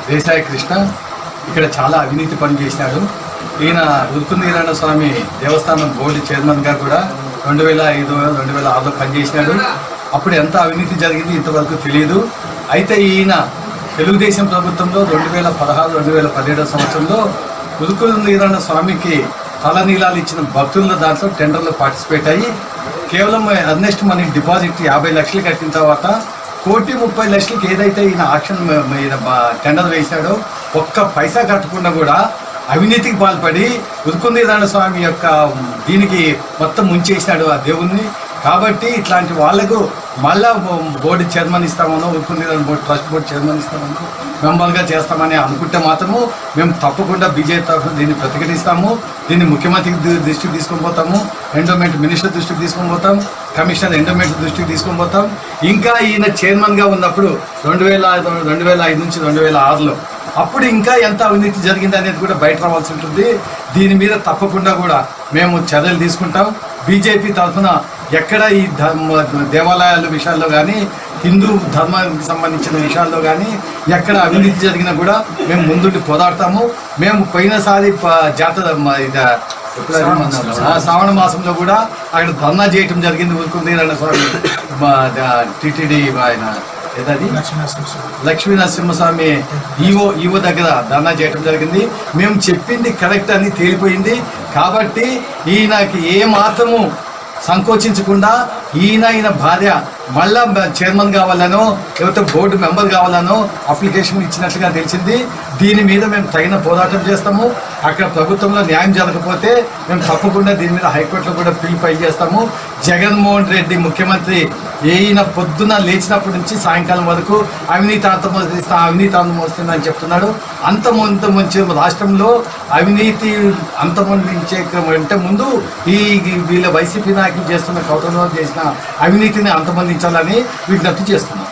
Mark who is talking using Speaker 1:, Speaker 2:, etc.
Speaker 1: దేశాయి కృష్ణ ఇక్కడ చాలా అవినీతి పని చేసినాడు ఈయన ఉరుకుందీరాయణ స్వామి దేవస్థానం బోర్డు చైర్మన్గా కూడా రెండు వేల ఐదు రెండు వేల ఆరులో పనిచేసినాడు అప్పుడు ఎంత అవినీతి జరిగింది ఇంతవరకు తెలియదు అయితే ఈయన తెలుగుదేశం ప్రభుత్వంలో రెండు వేల పదహారు రెండు వేల పదిహేడవ సంవత్సరంలో ఉరుకుందీరాయణ స్వామికి తలనీలాలు ఇచ్చిన భక్తుల దాంట్లో టెండర్లో పార్టిసిపేట్ అయ్యి కేవలం అర్నెస్ట్ మనీ డిపాజిట్ యాభై లక్షలు కట్టిన తర్వాత కోటి ముప్పై లక్షలకి ఏదైతే ఈయన ఆక్షన్ మ- మీద బ- టెండర్ వేశాడో ఒక్క పైసా కట్టకుండా కూడా అవినీతికి పాల్పడి ఉరుకుందీరాయణ స్వామి యొక్క దీనికి మొత్తం ముంచేసినాడు ఆ దేవుణ్ణి కాబట్టి ఇట్లాంటి వాళ్లకు మళ్ళా బో- బోర్డు చైర్మన్ ఇస్తామనో ఉరుకుందీరాయణ బోర్డు ట్రస్ట్ బోర్డు చైర్మన్ ఇస్తామనో మెంబర్గా చేస్తామని అనుకుంటే మాత్రము మేము తప్పకుండా బీజేపీ తరఫున దీన్ని ప్రతిఘటిస్తాము దీన్ని ముఖ్యమంత్రి ది- దృష్టికి తీసుకొని పోతాము ఎండోమెంట్ మినిస్టర్ దృష్టికి తీసుకొని పోతాం కమిషనర్ ఎండోమెంట్ దృష్టికి తీసుకొని పోతాం ఇంకా ఈయన చైర్మన్గా ఉన్నప్పుడు రెండు వేల రెండు వేల ఐదు నుంచి రెండు వేల ఆరులో అప్పుడు ఇంకా ఎంత అవినీతి జరిగింది అనేది కూడా బయట రావాల్సి ఉంటుంది దీని మీద తప్పకుండా కూడా మేము చర్యలు తీసుకుంటాం బీజేపీ తరఫున ఎక్కడ ఈ ధర్మ దేవాలయాల విషయాల్లో కానీ హిందూ ధర్మానికి సంబంధించిన విషయాల్లో కానీ ఎక్కడ అవినీతి జరిగినా కూడా మేము ముందుండి పోరాడతాము మేము పోయినసారి ప- జాతర మ- ఇది ఎప్పుడు అది మన- ఆ శ్రావణ మాసంలో కూడా అక్కడ ధర్నా చేయటం జరిగింది ఊరుకుంది స్వామి టిటిడి ఆయన ఏదది లక్ష్మీ నరసింహస్వామి ఈవో ఈవో దగ్గర ధర్నా చేయడం జరిగింది మేము చెప్పింది కరెక్ట్ అని తేలిపోయింది కాబట్టి ఈయనకి ఏ మాత్రము సంకోచించకుండా ఈయన ఈయన భార్య మళ్ళా చైర్మన్ కావాలనో లేకపోతే బోర్డు మెంబర్ కావాలనో అప్లికేషన్ ఇచ్చినట్లుగా తెలిసింది దీని మీద మేము తగిన పోరాటం చేస్తాము అక్కడ ప్రభుత్వంలో న్యాయం జరగకపోతే మేము తప్పకుండా దీని మీద హైకోర్టులో కూడా పిల్ ఫైల్ చేస్తాము జగన్మోహన్ రెడ్డి ముఖ్యమంత్రి ఈయన పొద్దున లేచినప్పటి నుంచి సాయంకాలం వరకు అవినీతి అంతమోస్తా అవినీతి అంతమోస్తుందని చెప్తున్నాడు అంతమంత రాష్ట్రంలో అవినీతి అంతమొందించే అంటే ముందు ఈ వీళ్ళ వైసీపీ నాయకులు చేస్తున్న కౌటంలో చేసిన అవినీతిని అంతమొందించాలని విజ్ఞప్తి చేస్తున్నాం